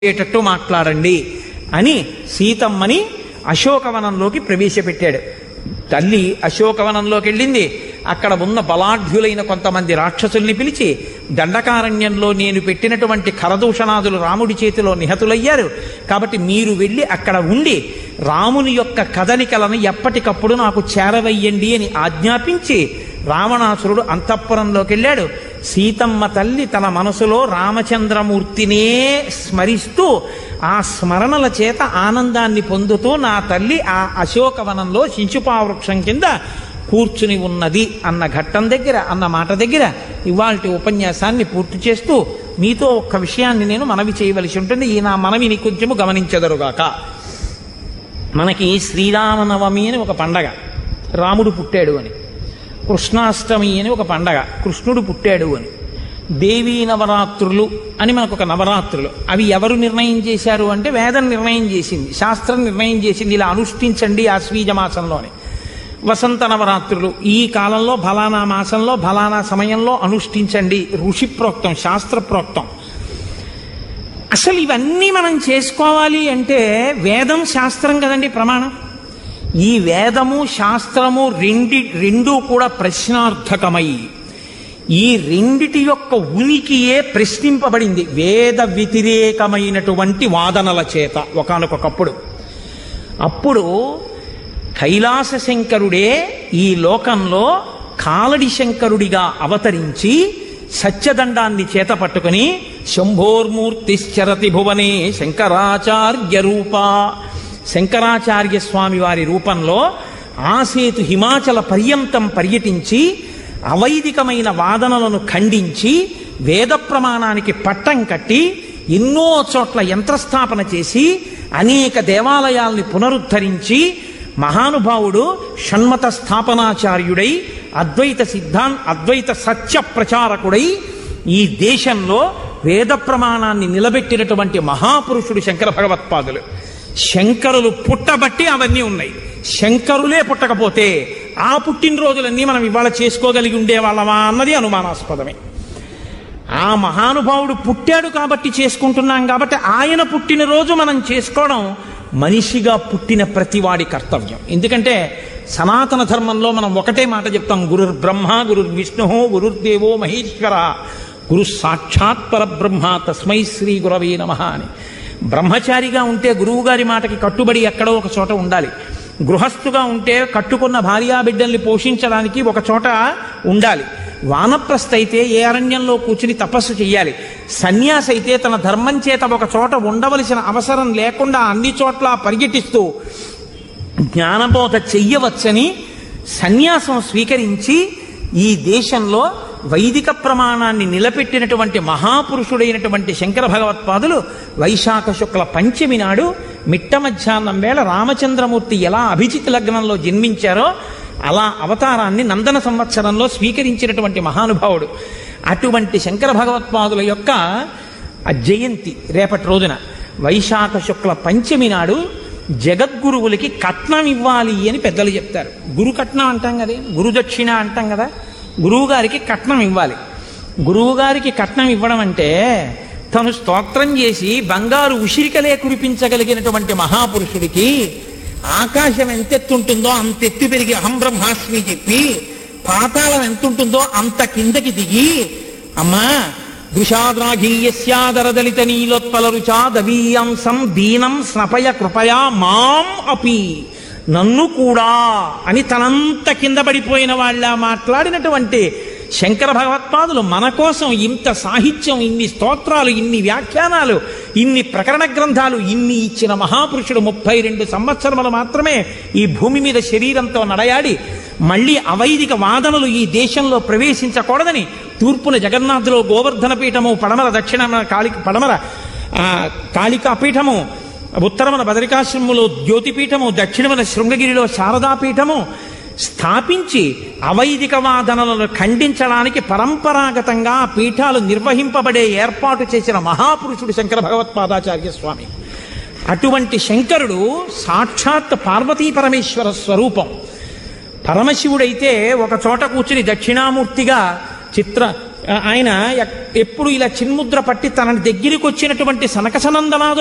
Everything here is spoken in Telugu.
అయ్యేటట్టు మాట్లాడండి అని సీతమ్మని అశోకవనంలోకి ప్రవేశపెట్టాడు తల్లి అశోకవనంలోకి వెళ్ళింది అక్కడ ఉన్న బలాఢ్యులైన కొంతమంది రాక్షసుల్ని పిలిచి దండకారణ్యంలో నేను పెట్టినటువంటి ఖరదూషణాదులు రాముడి చేతిలో నిహతులయ్యారు కాబట్టి మీరు వెళ్ళి అక్కడ ఉండి రాముని యొక్క కదలికలను ఎప్పటికప్పుడు నాకు చేరవయ్యండి అని ఆజ్ఞాపించి రావణాసురుడు అంతఃపురంలోకి వెళ్ళాడు సీతమ్మ తల్లి తన మనసులో రామచంద్రమూర్తినే స్మరిస్తూ ఆ స్మరణల చేత ఆనందాన్ని పొందుతూ నా తల్లి ఆ అశోకవనంలో శించుపావృక్షం కింద కూర్చుని ఉన్నది అన్న ఘట్టం దగ్గర అన్న మాట దగ్గర ఇవాల్టి ఉపన్యాసాన్ని పూర్తి చేస్తూ మీతో ఒక్క విషయాన్ని నేను మనవి చేయవలసి ఉంటుంది ఈ నా మనవిని కొంచెము గమనించదరుగాక మనకి శ్రీరామనవమి అని ఒక పండగ రాముడు పుట్టాడు అని కృష్ణాష్టమి అని ఒక పండగ కృష్ణుడు పుట్టాడు అని దేవీ నవరాత్రులు అని మనకు ఒక నవరాత్రులు అవి ఎవరు నిర్ణయం చేశారు అంటే వేదం నిర్ణయం చేసింది శాస్త్రం నిర్ణయం చేసింది ఇలా అనుష్ఠించండి ఆశ్వీజ మాసంలోని వసంత నవరాత్రులు ఈ కాలంలో ఫలానా మాసంలో ఫలానా సమయంలో అనుష్ఠించండి ఋషి ప్రోక్తం శాస్త్ర ప్రోక్తం అసలు ఇవన్నీ మనం చేసుకోవాలి అంటే వేదం శాస్త్రం కదండి ప్రమాణం ఈ వేదము శాస్త్రము రెండి రెండూ కూడా ప్రశ్నార్థకమై ఈ రెండిటి యొక్క ఉనికియే ప్రశ్నింపబడింది వేద వ్యతిరేకమైనటువంటి వాదనల చేత ఒకనకొకప్పుడు అప్పుడు కైలాస శంకరుడే ఈ లోకంలో కాలడి శంకరుడిగా అవతరించి సత్యదండాన్ని చేత పట్టుకుని శంభోర్మూర్తిశ్చరతి భువనే శంకరాచార్య రూప శంకరాచార్య స్వామి వారి రూపంలో ఆసేతు హిమాచల పర్యంతం పర్యటించి అవైదికమైన వాదనలను ఖండించి వేద ప్రమాణానికి పట్టం కట్టి ఎన్నో చోట్ల యంత్రస్థాపన చేసి అనేక దేవాలయాల్ని పునరుద్ధరించి మహానుభావుడు షణ్మత స్థాపనాచార్యుడై అద్వైత సిద్ధాన్ అద్వైత సత్య ప్రచారకుడై ఈ దేశంలో వేద ప్రమాణాన్ని నిలబెట్టినటువంటి మహాపురుషుడు శంకర భగవత్పాదులు శంకరులు పుట్టబట్టి అవన్నీ ఉన్నాయి శంకరులే పుట్టకపోతే ఆ పుట్టినరోజులన్నీ మనం ఇవాళ చేసుకోగలిగి ఉండేవాళ్ళమా అన్నది అనుమానాస్పదమే ఆ మహానుభావుడు పుట్టాడు కాబట్టి చేసుకుంటున్నాం కాబట్టి ఆయన పుట్టినరోజు మనం చేసుకోవడం మనిషిగా పుట్టిన ప్రతివాడి కర్తవ్యం ఎందుకంటే సనాతన ధర్మంలో మనం ఒకటే మాట చెప్తాం గురుర్ బ్రహ్మ గురుర్ విష్ణు గురుర్దేవో మహేశ్వర గురు సాక్షాత్ పరబ్రహ్మ తస్మై శ్రీ గురవే నమ అని బ్రహ్మచారిగా ఉంటే గురువు గారి మాటకి కట్టుబడి ఎక్కడో ఒక చోట ఉండాలి గృహస్థుగా ఉంటే కట్టుకున్న భార్యాబిడ్డల్ని పోషించడానికి ఒక చోట ఉండాలి వానప్రస్థ అయితే ఏ అరణ్యంలో కూర్చుని తపస్సు చెయ్యాలి సన్యాసి అయితే తన ధర్మం చేత ఒక చోట ఉండవలసిన అవసరం లేకుండా అన్ని చోట్ల పర్యటిస్తూ జ్ఞానబోధ చెయ్యవచ్చని సన్యాసం స్వీకరించి ఈ దేశంలో వైదిక ప్రమాణాన్ని నిలబెట్టినటువంటి మహాపురుషుడైనటువంటి శంకర భగవత్పాదులు వైశాఖ శుక్ల పంచమి నాడు మిట్ట మధ్యాహ్నం వేళ రామచంద్రమూర్తి ఎలా అభిజిత్ లగ్నంలో జన్మించారో అలా అవతారాన్ని నందన సంవత్సరంలో స్వీకరించినటువంటి మహానుభావుడు అటువంటి శంకర భగవత్పాదుల యొక్క ఆ జయంతి రేపటి రోజున వైశాఖ శుక్ల పంచమి నాడు జగద్గురువులకి కట్నం ఇవ్వాలి అని పెద్దలు చెప్తారు గురు కట్నం అంటాం కదా గురు దక్షిణ అంటాం కదా గురువు గారికి కట్నం ఇవ్వాలి గురువు గారికి కట్నం ఇవ్వడం అంటే తను స్తోత్రం చేసి బంగారు ఉసిరికలే కురిపించగలిగినటువంటి మహాపురుషుడికి ఆకాశం ఎంతెత్తుంటుందో అంతెత్తు పెరిగి అహం బ్రహ్మాస్మి చెప్పి పాతాళం ఎంతుంటుందో అంత కిందకి దిగి అమ్మా దృషాద్రాఘీయస్యాదరదలిత నీలోత్పల రుచా దవీయాంసం దీనం స్నపయ కృపయా మాం అపి నన్ను కూడా అని తనంత కింద పడిపోయిన వాళ్ళ మాట్లాడినటువంటి శంకర భగవత్పాదులు మన కోసం ఇంత సాహిత్యం ఇన్ని స్తోత్రాలు ఇన్ని వ్యాఖ్యానాలు ఇన్ని ప్రకరణ గ్రంథాలు ఇన్ని ఇచ్చిన మహాపురుషుడు ముప్పై రెండు సంవత్సరములు మాత్రమే ఈ భూమి మీద శరీరంతో నడయాడి మళ్ళీ అవైదిక వాదనలు ఈ దేశంలో ప్రవేశించకూడదని తూర్పున జగన్నాథులో గోవర్ధన పీఠము పడమర దక్షిణ కాళి పడమర ఆ, కాళికా పీఠము ఉత్తరమున బదరికాశ్రమంలో జ్యోతిపీఠము దక్షిణమున శృంగగిరిలో శారదాపీఠము స్థాపించి అవైదిక వాదనలను ఖండించడానికి పరంపరాగతంగా ఆ పీఠాలు నిర్వహింపబడే ఏర్పాటు చేసిన మహాపురుషుడు శంకర భగవత్పాదాచార్య స్వామి అటువంటి శంకరుడు సాక్షాత్ పార్వతీ పరమేశ్వర స్వరూపం పరమశివుడైతే ఒక చోట కూర్చుని దక్షిణామూర్తిగా చిత్ర ఆ, ఆయన ఎక్- ఎప్పుడు ఇలా చిన్ముద్ర పట్టి తన దగ్గరికి వచ్చినటువంటి సనకసనందనాదు